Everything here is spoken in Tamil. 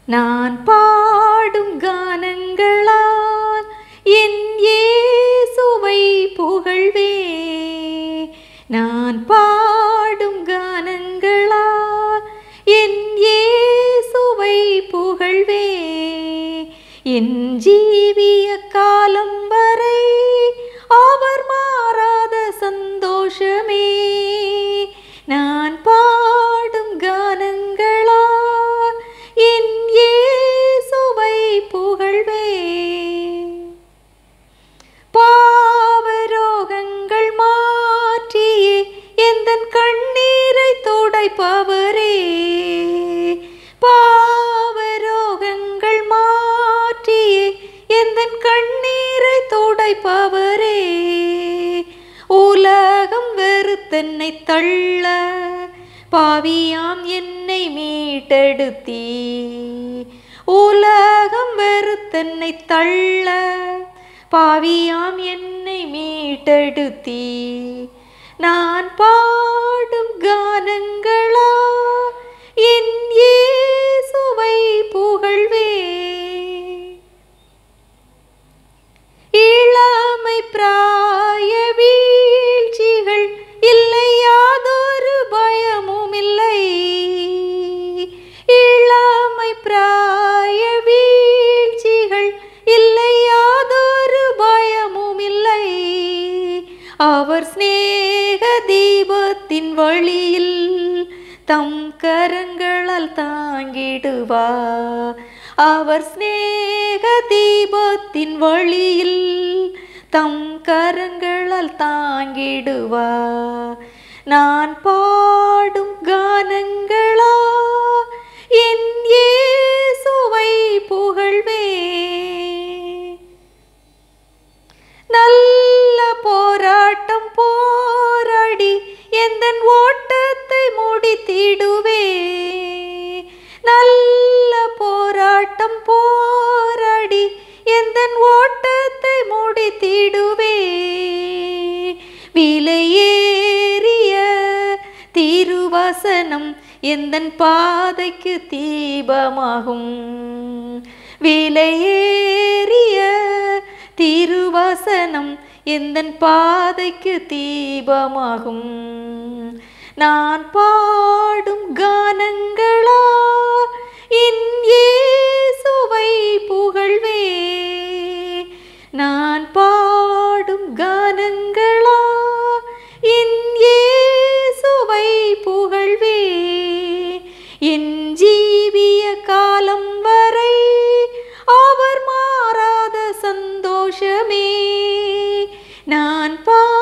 நான் பாடும் கானங்களால் என் இயேசுவை புகழ்வே நான் பாடும் கானங்களால் என் இயேசுவை புகழ்வே என் ஜீவிய காலம் வரை அவர் மாறாத சந்தோஷமே நான் பாடும் கானங்களால் என் இயேசுவை புகழ்வே பாவரோகங்கள் மாற்றியே எந்தன் கண்ணீரை துடைப்பவரே பாவரோகங்கள் மாற்றியே எந்தன் கண்ணீரை துடைப்பவரே உலகம் வெறுத்தென்னை தள்ள பாவியாம் என்னை மீட்டெடுத்தீ உலகம் வெறுத்தென்னை தள்ள பாவியாம் என்னை மீட்டெடுத்தீ நான் பாடும் கானங்களா என் இயேசுவை புகழ்வே இளமை பிராய வீழ்ச்சிகள் இல்லை யாதொரு பயமும் இல்லை இளமை பிராய வீழ்ச்சிகள் இல்லை யாதொரு பயமும் இல்லை அவர் சிநேக தீபத்தின் வழியில் தம் கரங்களால் தாங்கிடுவா அவர் சிநேக தீபத்தின் வழியில் தம் கரங்களால் தாங்கிடுவா நான் பாடும் கானங்களா என் இயேசுவை புகழ்வே நல்ல போராட்டம் போராடி எந்தன் ஓட்டத்தை முடித்திடுவே நல்ல போராட்டம் போராடி எந்தன் ஓட்டத்தை முடித்திடுவே விலையேறிய திருவசனம் எந்தன் பாதைக்கு தீபமாகும் விலையேறிய திருவசனம் எந்தன் பாதைக்கு தீபமாகும் நான் பாடும் கானங்களா என் இயேசுவை புகழ்வே நான் பாடும் கானங்களா என் இயேசுவை புகழ்வே என் ஜீவிய காலம் வரை அவர் மாறாத சந்தோஷமே நான் பா